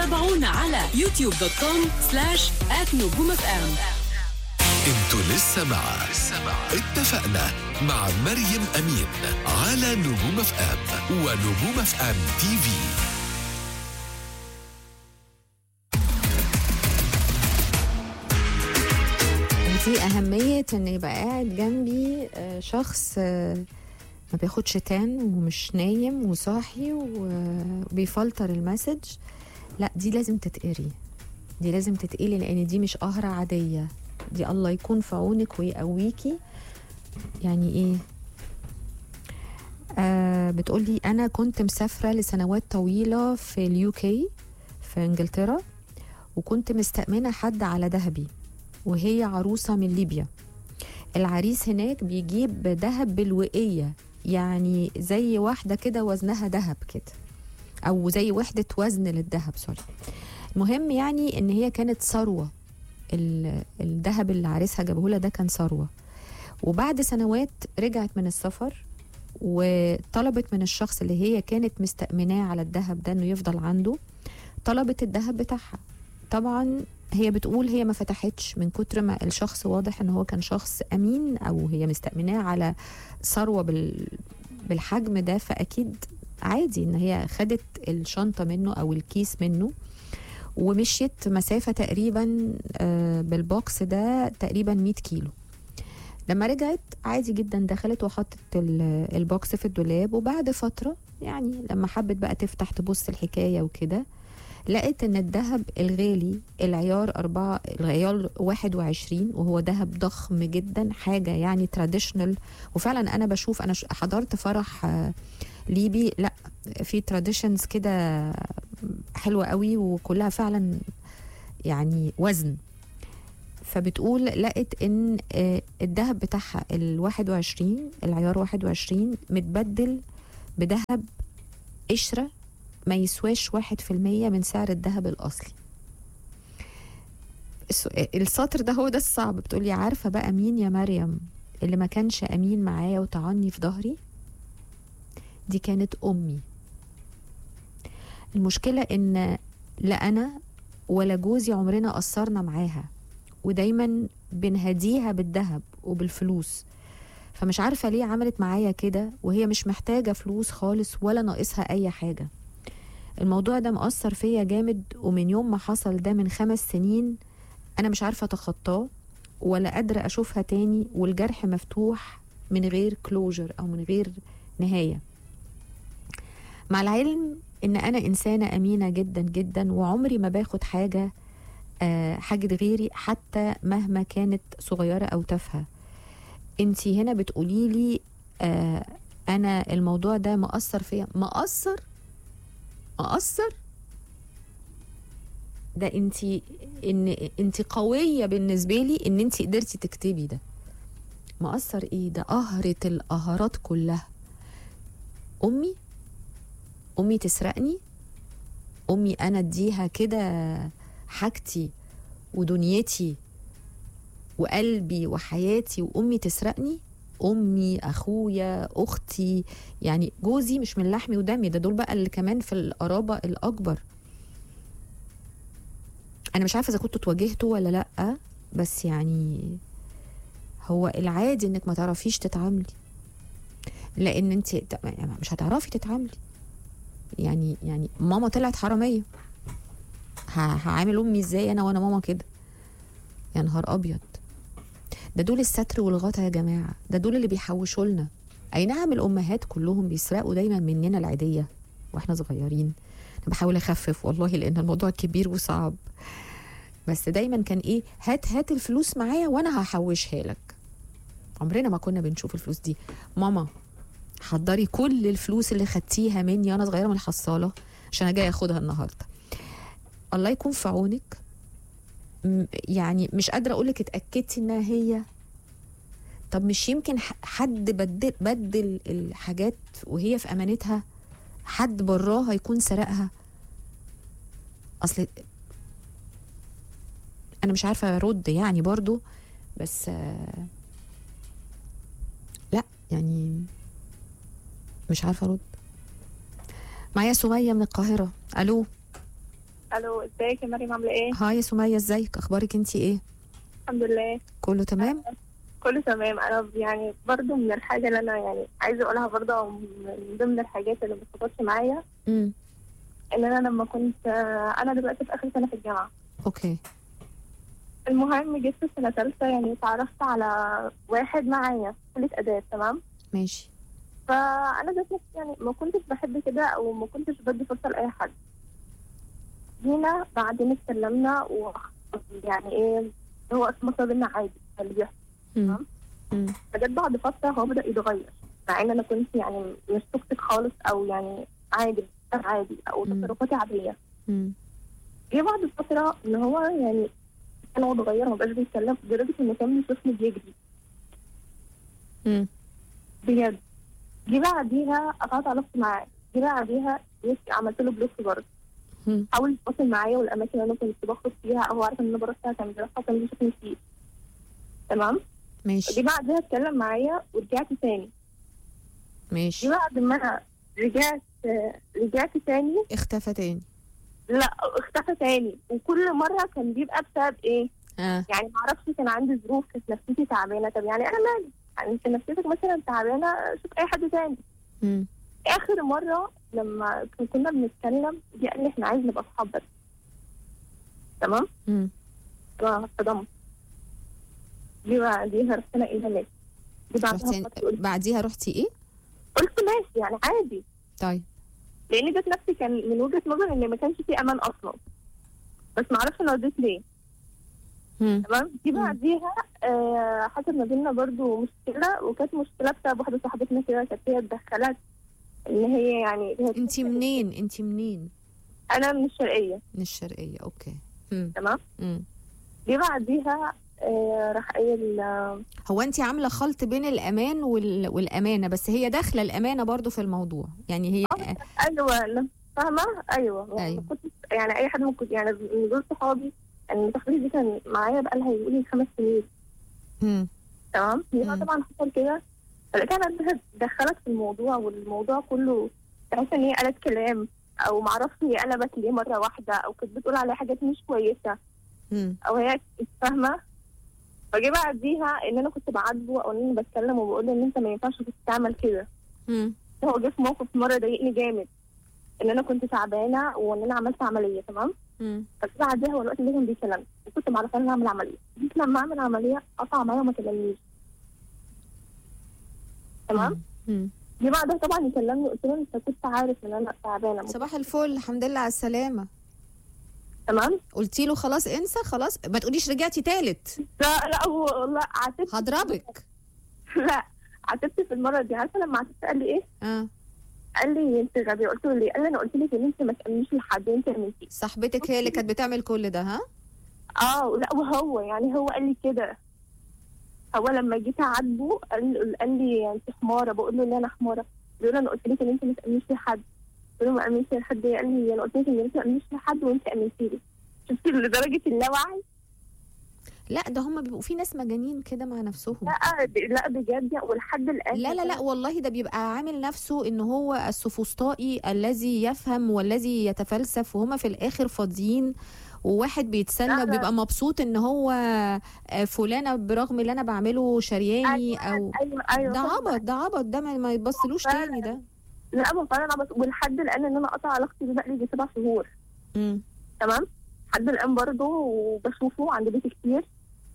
تابعونا على يوتيوب دوت كوم سلاش نجوم اف ام انتوا لسه مع اتفقنا مع مريم امين على نجوم اف ام ونجوم اف ام تي في دي أهمية إن يبقى قاعد جنبي آه، شخص آه، ما بياخدش تان ومش نايم وصاحي وبيفلتر المسج لا دي لازم تتقري دي لازم تتقلي لأن دي مش قهرة عادية دي الله يكون في عونك ويقويكي يعني إيه آه بتقولي أنا كنت مسافرة لسنوات طويلة في اليو كي في إنجلترا وكنت مستأمنة حد على ذهبي وهي عروسة من ليبيا العريس هناك بيجيب ذهب بالوقية يعني زي واحدة كده وزنها ذهب كده أو زي وحدة وزن للذهب سوري المهم يعني إن هي كانت ثروة ال- الذهب اللي عريسها جابهولها ده كان ثروة وبعد سنوات رجعت من السفر وطلبت من الشخص اللي هي كانت مستأمناه على الذهب ده إنه يفضل عنده طلبت الذهب بتاعها طبعا هي بتقول هي ما فتحتش من كتر ما الشخص واضح ان هو كان شخص امين او هي مستأمناه على ثروه بال بالحجم ده فاكيد عادي ان هي خدت الشنطه منه او الكيس منه ومشيت مسافه تقريبا آه، بالبوكس ده تقريبا 100 كيلو لما رجعت عادي جدا دخلت وحطت ال- البوكس في الدولاب وبعد فتره يعني لما حبت بقى تفتح تبص الحكايه وكده لقيت ان الذهب الغالي العيار أربعة العيار 21 وهو ذهب ضخم جدا حاجة يعني تراديشنال وفعلا أنا بشوف أنا ش- حضرت فرح آه، ليبي لا في تراديشنز كده حلوة قوي وكلها فعلا يعني وزن فبتقول لقيت ان آه، الذهب بتاعها ال 21 العيار 21 متبدل بذهب قشره ما يسواش واحد في المية من سعر الذهب الأصلي الس- السطر ده هو ده الصعب بتقولي عارفة بقى مين يا مريم اللي ما كانش أمين معايا وطعني في ظهري دي كانت أمي المشكلة إن لا أنا ولا جوزي عمرنا قصرنا معاها ودايما بنهديها بالذهب وبالفلوس فمش عارفة ليه عملت معايا كده وهي مش محتاجة فلوس خالص ولا ناقصها أي حاجة الموضوع ده مأثر فيا جامد ومن يوم ما حصل ده من خمس سنين أنا مش عارفة أتخطاه ولا قادرة أشوفها تاني والجرح مفتوح من غير كلوجر أو من غير نهاية مع العلم إن أنا إنسانة أمينة جدا جدا وعمري ما باخد حاجة آه، حاجة غيري حتى مهما كانت صغيرة أو تافهة انتي هنا بتقولي لي آه أنا الموضوع ده مأثر فيا مأثر مأثر ده انت ان انت قويه بالنسبه لي ان انت قدرتي تكتبي ده مأثر ايه ده قهرة القهرات كلها امي امي تسرقني امي انا اديها كده حاجتي ودنيتي وقلبي وحياتي وامي تسرقني امي اخويا اختي يعني جوزي مش من لحمي ودمي ده دول بقى اللي كمان في القرابه الاكبر انا مش عارفه اذا كنتوا تواجهتوا ولا لا بس يعني هو العادي انك ما تعرفيش تتعاملي لان انت مش هتعرفي تتعاملي يعني يعني ماما طلعت حراميه ه- هعامل امي ازاي انا وانا ماما كده يا نهار ابيض ده دول الستر والغطا يا جماعه ده دول اللي بيحوشوا لنا اي نعم الامهات كلهم بيسرقوا دايما مننا العيديه واحنا صغيرين انا بحاول اخفف والله لان الموضوع كبير وصعب بس دايما كان ايه هات هات الفلوس معايا وانا هحوشها لك عمرنا ما كنا بنشوف الفلوس دي ماما حضري كل الفلوس اللي خدتيها مني وانا صغيره من الحصاله عشان انا جايه اخدها النهارده الله يكون في عونك م- يعني مش قادره اقول لك اتاكدتي انها هي طب مش يمكن ح- حد بدل بدل الحاجات وهي في امانتها حد براها يكون سرقها اصل انا مش عارفه ارد يعني برضو بس آه، لا يعني مش عارفه ارد معايا سميه من القاهره الو الو ازيك يا مريم عامله ايه هاي يا سميه ازيك اخبارك انت ايه الحمد لله كله تمام كله تمام انا يعني برضو من الحاجه اللي انا يعني عايزه اقولها برضو من ضمن الحاجات اللي ما بتظبطش معايا امم ان انا لما كنت آه، انا دلوقتي في اخر سنه في الجامعه اوكي المهم جيت في سنه ثالثه يعني اتعرفت على واحد معايا في كليه اداب تمام ماشي فانا ذات نفسي يعني ما كنتش بحب كده او ما كنتش بدي فرصه لاي حد جينا بعدين اتكلمنا و يعني ايه هو اسمه بينا عادي اللي بيحصل امم امم فجت بعد فتره هو بدا يتغير مع ان انا كنت يعني مش توكسيك خالص او يعني عادي عادي او مم. تصرفاتي عاديه امم جه بعد فتره ان هو يعني كان هو اتغير ما بقاش بيتكلم لدرجه انه كان بيشوفني بيجري امم بجد جه بعديها قطعت علاقتي معاه جه بعديها جيت عملت له بلوك برضه مم. حاول يتواصل معايا والاماكن اللي انا كنت بخرج فيها او هو عارف ان انا بروح فيها كان بيروحها وكان بيشوفني كتير تمام ماشي جه بعدها اتكلم معايا ورجعت تاني جه ماشي بعد ما انا رجعت رجعت تاني اختفى تاني لا اختفى تاني وكل مره كان بيبقى بسبب ايه اه يعني معرفش كان عندي ظروف كانت نفسيتي تعبانه طب يعني انا مالي يعني انت نفسيتك مثلا تعبانه شوف اي حد تاني امم اخر مره لما كنا بنتكلم جه قال لي احنا عايز نبقى اصحاب بس تمام امم انا اتصدمت دي بعديها رحت انا ايه ده ماشي دي بعدها رحتي فترة قلت- بعديها رحتي ايه قلت ماشي يعني عادي طيب لان جت نفسي كان من وجهه نظري ان ما كانش في امان اصلا بس ما اعرفش انا وديت ليه امم تمام دي مم. بعديها آه حصل ما بيننا برضو مشكله وكانت مشكله بسبب واحده صاحبتنا كده كانت هي اتدخلت ان هي يعني هي انت منين انت منين انا من الشرقيه من الشرقيه اوكي امم تمام امم دي بعديها آه راح قايل آه، هو انت عامله خلط بين الامان وال... والامانه بس هي داخله الامانه برضو في الموضوع يعني هي ايوه انا فاهمه ايوه يعني أيوة. كنت يعني اي حد ممكن يعني من دول صحابي يعني صاحبتي دي كان معايا بقى لها يقولي خمس سنين امم تمام هي مم. طبعا حصل كده فلقيتها بعدها دخلت في الموضوع والموضوع كله تحس ان هي قالت كلام او معرفش هي قلبت ليه مره واحده او كانت بتقول عليها حاجات مش كويسه امم او هي كانت فاهمه فجه بعديها ان انا كنت بعاتبه او ان انا بتكلم وبقول له ان انت ما ينفعش كنت تعمل كده امم هو جه في موقف مره ضايقني جامد ان انا كنت تعبانه وان انا عملت عمليه تمام امم بس بعدها هو الوقت اللي كان بيكلمني وكنت معرفه ان انا اعمل عمليه جيت لما اعمل عمليه قطع معايا وما كلمنيش تمام امم جه بعدها طبعا يكلمني قلت له انت كنت عارف ان انا تعبانه صباح الفل الحمد لله على السلامه تمام قلتي له خلاص انسى خلاص ما تقوليش رجعتي تالت لا لا هو لا عاتبت هضربك لا عاتبت في المره دي عارفه لما عاتبت قال لي ايه؟ اه قال لي انت غبي قلت له ليه؟ قال لي انا قلت لك ان انت ما تامنيش لحد انت امنتي صاحبتك هي اللي كانت بتعمل كل ده ها اه لا وهو يعني هو قال لي كده هو لما جيت اعاتبه قال, قال لي انت حماره بقول له لا انا حماره بيقول له انا قلت لك ان انت ما تامنيش لحد قلت له ما امنتش لحد قال لي انا قلت لك ان انت ما تامنيش لحد وانت امنتي لي شفتي لدرجه اللاوعي لا ده هم بيبقوا في ناس مجانين كده مع نفسهم لا ب- لا بجد ولحد الان لا لا لا والله ده بيبقى عامل نفسه ان هو السفسطائي الذي يفهم والذي يتفلسف وهما في الاخر فاضيين وواحد لا، بيتسلى لا. وبيبقى مبسوط ان هو آه، فلانه برغم اللي انا بعمله شرياني او ايوه ايوه ده فاهمة. عبط ده عبط ده ما ما يتبصلوش فعلا. تاني ده لا ما فعلا عبط ولحد الان ان انا قطع علاقتي بيه بقالي يجي سبع شهور مم. تمام لحد الان برضه وبشوفه عند بيتي كتير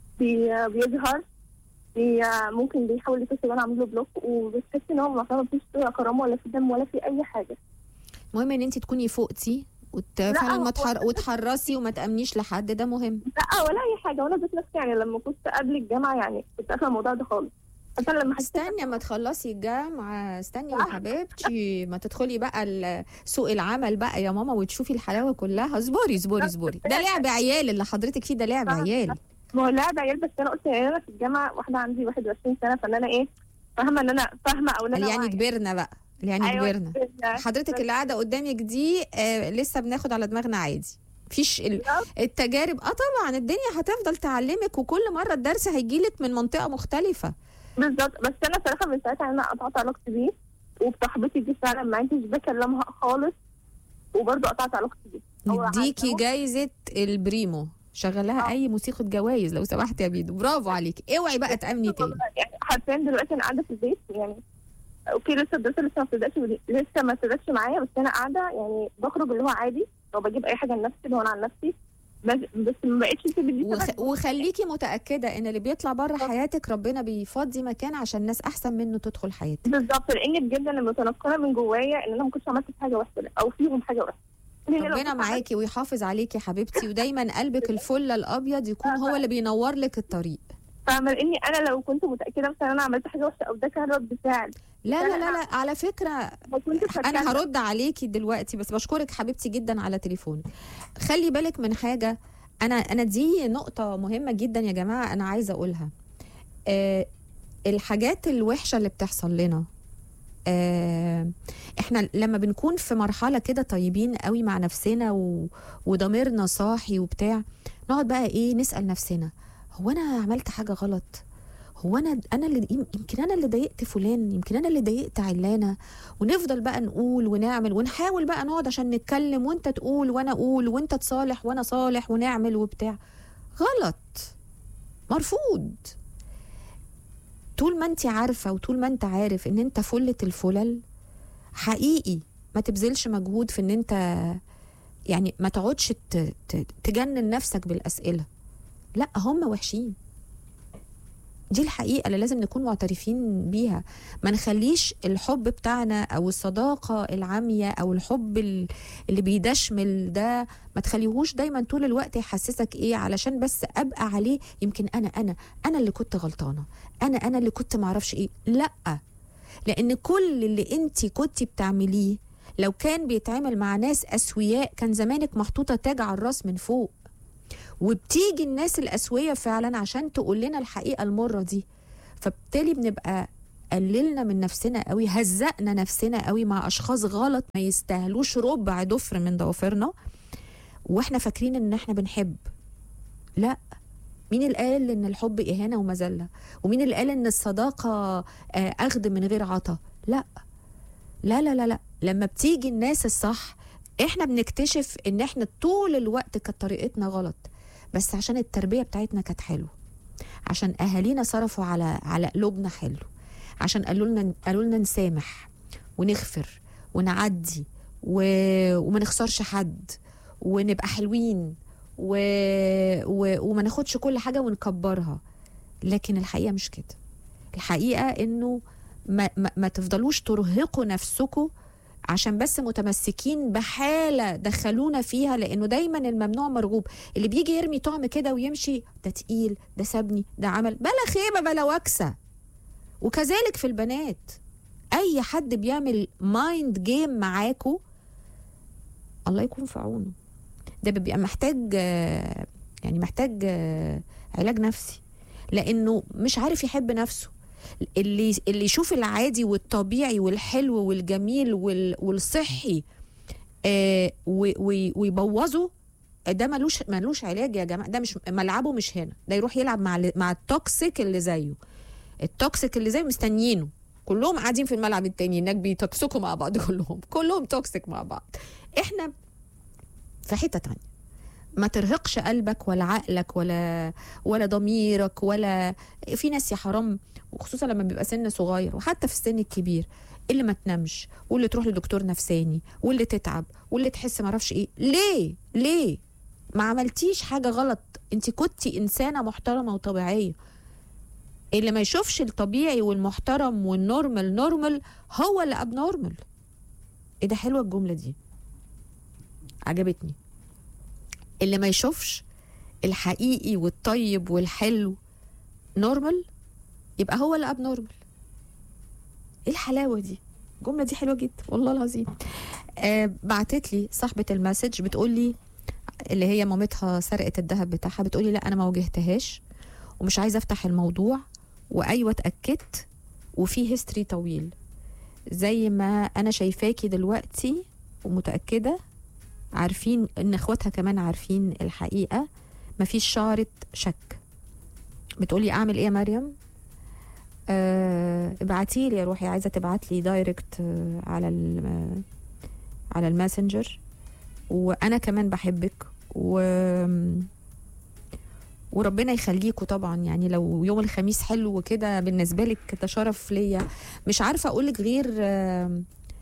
بي بيظهر بي ممكن بيحاول يتصل وانا اعمل له بلوك وبتحس ان هو ما فيش كرامه ولا في دم ولا في اي حاجه المهم ان انت تكوني فوقتي وفعلا هو- ما تحر... وتحرصي وما تامنيش لحد ده مهم لا ولا اي حاجه وانا ذات نفسي يعني لما كنت قبل الجامعه يعني كنت قافله الموضوع ده خالص مثلا لما حسيت استني اما تخلصي الجامعة استني يا حبيبتي ما تدخلي بقى ال- سوق العمل بقى يا ماما وتشوفي الحلاوة كلها اصبري اصبري اصبري ده لعب عيال اللي حضرتك فيه ده لعب عيال ما هو لا ده عيال بس انا قلت يعني انا في الجامعه واحده عندي 21 سنه فان انا ايه فاهمه ان انا فاهمه او ان انا اللي يعني واعية. كبرنا بقى اللي يعني أيوة، كبرنا كبرنا. حضرتك اللي قاعدة قدامك دي آه لسه بناخد على دماغنا عادي مفيش ال- التجارب اه طبعا الدنيا هتفضل تعلمك وكل مرة الدرس هيجيلك من منطقة مختلفة بالظبط بس انا صراحه من ساعتها انا قطعت علاقتي بيه وبصاحبتي دي فعلا ما عدتش بكلمها خالص وبرضه قطعت علاقتي بيه هو نديكي عندهم- جايزه البريمو شغلها آه. اي موسيقى جوايز لو سمحت يا بيدو برافو عليكي اوعي بقى تامني تاني يعني حرفيا دلوقتي انا قاعده في البيت يعني اوكي لسه الدراسه لسه ما ابتدتش لسه ما ابتدتش معايا بس انا قاعده يعني بخرج اللي هو عادي لو بجيب اي حاجه لنفسي اللي هو انا عن نفسي بس بس ما بقتش اسيب دي وخ... سبب. وخليكي متاكده ان اللي بيطلع بره حياتك ربنا بيفضي مكان عشان ناس احسن منه تدخل حياتك بالظبط لان بجد انا متنكره من جوايا ان انا ما كنتش عملت حاجه وحشه او فيهم حاجه وحشه لأن لو ربنا كنت معاكي ويحافظ عليكي يا حبيبتي ودايما قلبك الفل الابيض يكون هو اللي بينور لك الطريق فاهمه لاني انا لو كنت متاكده مثلا انا عملت حاجه وحشه او ده كان رد فعل لا لا لا لا على فكره ما كنتش انا هتكلم. هرد عليكي دلوقتي بس بشكرك حبيبتي جدا على تليفونك خلي بالك من حاجه انا انا دي نقطه مهمه جدا يا جماعه انا عايزه اقولها آه الحاجات الوحشه اللي بتحصل لنا آه احنا لما بنكون في مرحله كده طيبين قوي مع نفسنا و... وضميرنا صاحي وبتاع نقعد بقى ايه نسال نفسنا هو انا عملت حاجه غلط هو انا انا اللي يمكن انا اللي ضايقت فلان يمكن انا اللي ضايقت علانه ونفضل بقى نقول ونعمل ونحاول بقى نقعد عشان نتكلم وانت تقول وانا اقول وانت تصالح وانا صالح ونعمل وبتاع غلط مرفوض طول ما انت عارفه وطول ما انت عارف ان انت فله الفلل حقيقي ما تبذلش مجهود في ان انت يعني ما تقعدش ت- ت- تجنن نفسك بالاسئله لا هم وحشين دي الحقيقة اللي لازم نكون معترفين بيها ما نخليش الحب بتاعنا أو الصداقة العامية أو الحب ال- اللي بيدشمل ده ما تخليهوش دايما طول الوقت يحسسك إيه علشان بس أبقى عليه يمكن أنا أنا أنا اللي كنت غلطانة أنا أنا اللي كنت معرفش إيه لأ لأن كل اللي أنت كنت بتعمليه لو كان بيتعامل مع ناس أسوياء كان زمانك محطوطة تاج على الراس من فوق وبتيجي الناس الأسوية فعلا عشان تقول لنا الحقيقة المرة دي فبالتالي بنبقى قللنا من نفسنا قوي هزقنا نفسنا قوي مع أشخاص غلط ما يستاهلوش ربع ضفر من ضوافرنا واحنا فاكرين ان احنا بنحب لا مين اللي قال ان الحب اهانه ومذله ومين اللي قال ان الصداقه آه، اخذ من غير عطا لا لا لا لا لا لما بتيجي الناس الصح احنا بنكتشف ان احنا طول الوقت كانت طريقتنا غلط بس عشان التربيه بتاعتنا كانت حلوه عشان اهالينا صرفوا على على قلوبنا حلو عشان قالوا لنا قالوا لنا نسامح ونغفر ونعدي و... وما نخسرش حد ونبقى حلوين و... و... وما ناخدش كل حاجه ونكبرها لكن الحقيقه مش كده الحقيقه انه ما, ما, ما تفضلوش ترهقوا نفسكم عشان بس متمسكين بحاله دخلونا فيها لانه دايما الممنوع مرغوب اللي بيجي يرمي طعم كده ويمشي ده تقيل ده سابني ده عمل بلا خيبه بلا وكسه وكذلك في البنات اي حد بيعمل مايند جيم معاكو الله يكون في عونه ده بيبقى محتاج آه، يعني محتاج آه، علاج نفسي لانه مش عارف يحب نفسه اللي اللي يشوف العادي والطبيعي والحلو والجميل وال- والصحي آه، و- و- ويبوظه ده ملوش ملوش علاج يا جماعه ده مش ملعبه مش هنا ده يروح يلعب مع ال- مع التوكسيك اللي زيه التوكسيك اللي زيه مستنيينه كلهم قاعدين في الملعب التاني هناك بيتوكسكوا مع بعض كلهم كلهم توكسيك مع بعض احنا في حته تانية ما ترهقش قلبك ولا عقلك ولا ولا ضميرك ولا في ناس يا حرام وخصوصا لما بيبقى سن صغير وحتى في السن الكبير اللي ما تنامش واللي تروح لدكتور نفساني واللي تتعب واللي تحس ما اعرفش ايه ليه ليه ما عملتيش حاجه غلط انت كنتي انسانه محترمه وطبيعيه اللي ما يشوفش الطبيعي والمحترم والنورمال نورمال هو اللي اب نورمال ايه ده حلوه الجمله دي عجبتني اللي ما يشوفش الحقيقي والطيب والحلو نورمال يبقى هو اللي اب نورمال ايه الحلاوه دي الجمله دي حلوه جدا والله العظيم آه بعتت لي صاحبه المسج بتقول لي اللي هي مامتها سرقت الذهب بتاعها بتقول لي لا انا ما واجهتهاش ومش عايزه افتح الموضوع وايوه اتاكدت وفي هيستوري طويل زي ما انا شايفاكي دلوقتي ومتاكده عارفين ان اخواتها كمان عارفين الحقيقه مفيش شعره شك بتقولي اعمل ايه يا مريم آه ابعتي لي يا روحي عايزه تبعت لي دايركت آه على ال- آه على الماسنجر وانا كمان بحبك و وربنا يخليكوا طبعا يعني لو يوم الخميس حلو وكده بالنسبه لك ده شرف ليا مش عارفه اقول لك غير آم،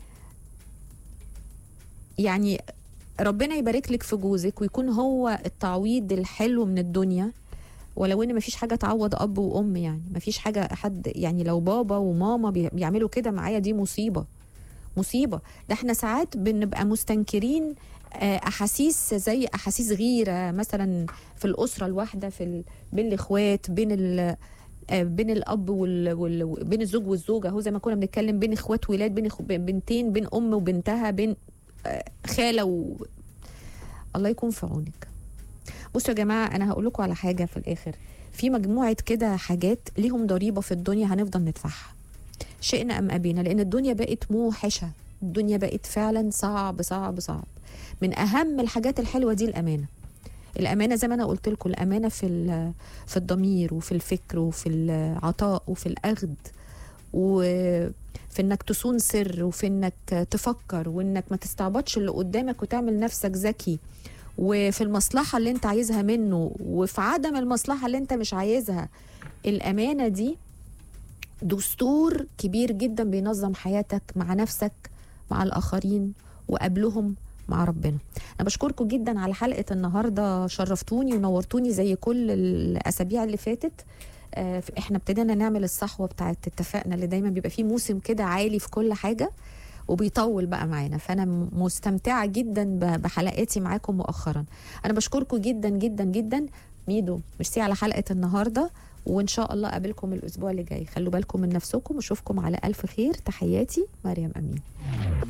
يعني ربنا يبارك لك في جوزك ويكون هو التعويض الحلو من الدنيا ولو ان مفيش حاجه تعوض اب وام يعني مفيش حاجه حد يعني لو بابا وماما بي- بيعملوا كده معايا دي مصيبه مصيبه ده احنا ساعات بنبقى مستنكرين آه، احاسيس زي احاسيس غيره مثلا في الاسره الواحده في ال... بين الاخوات بين ال... آه، بين الاب وال... وال... بين الزوج والزوجه هو زي ما كنا بنتكلم بين اخوات ولاد بين إخ... بين بنتين بين ام وبنتها بين آه، خاله و... الله يكون في عونك بصوا يا جماعه انا هقول لكم على حاجه في الاخر في مجموعه كده حاجات ليهم ضريبه في الدنيا هنفضل ندفعها شئنا ام ابينا لان الدنيا بقت موحشه الدنيا بقت فعلا صعب صعب صعب من اهم الحاجات الحلوه دي الامانه الامانه زي ما انا قلت لكم الامانه في ال- في الضمير وفي الفكر وفي العطاء وفي الاخذ وفي انك تصون سر وفي انك تفكر وانك ما تستعبطش اللي قدامك وتعمل نفسك ذكي وفي المصلحه اللي انت عايزها منه وفي عدم المصلحه اللي انت مش عايزها الامانه دي دستور كبير جدا بينظم حياتك مع نفسك مع الاخرين وقبلهم مع ربنا انا بشكركم جدا على حلقه النهارده شرفتوني ونورتوني زي كل الاسابيع اللي فاتت آه، احنا ابتدينا نعمل الصحوه بتاعت اتفقنا اللي دايما بيبقى فيه موسم كده عالي في كل حاجه وبيطول بقى معانا فانا م- مستمتعه جدا ب- بحلقاتي معاكم مؤخرا انا بشكركم جدا جدا جدا ميدو ميرسي على حلقه النهارده وان شاء الله اقابلكم الاسبوع اللي جاي خلوا بالكم من نفسكم واشوفكم على الف خير تحياتي مريم امين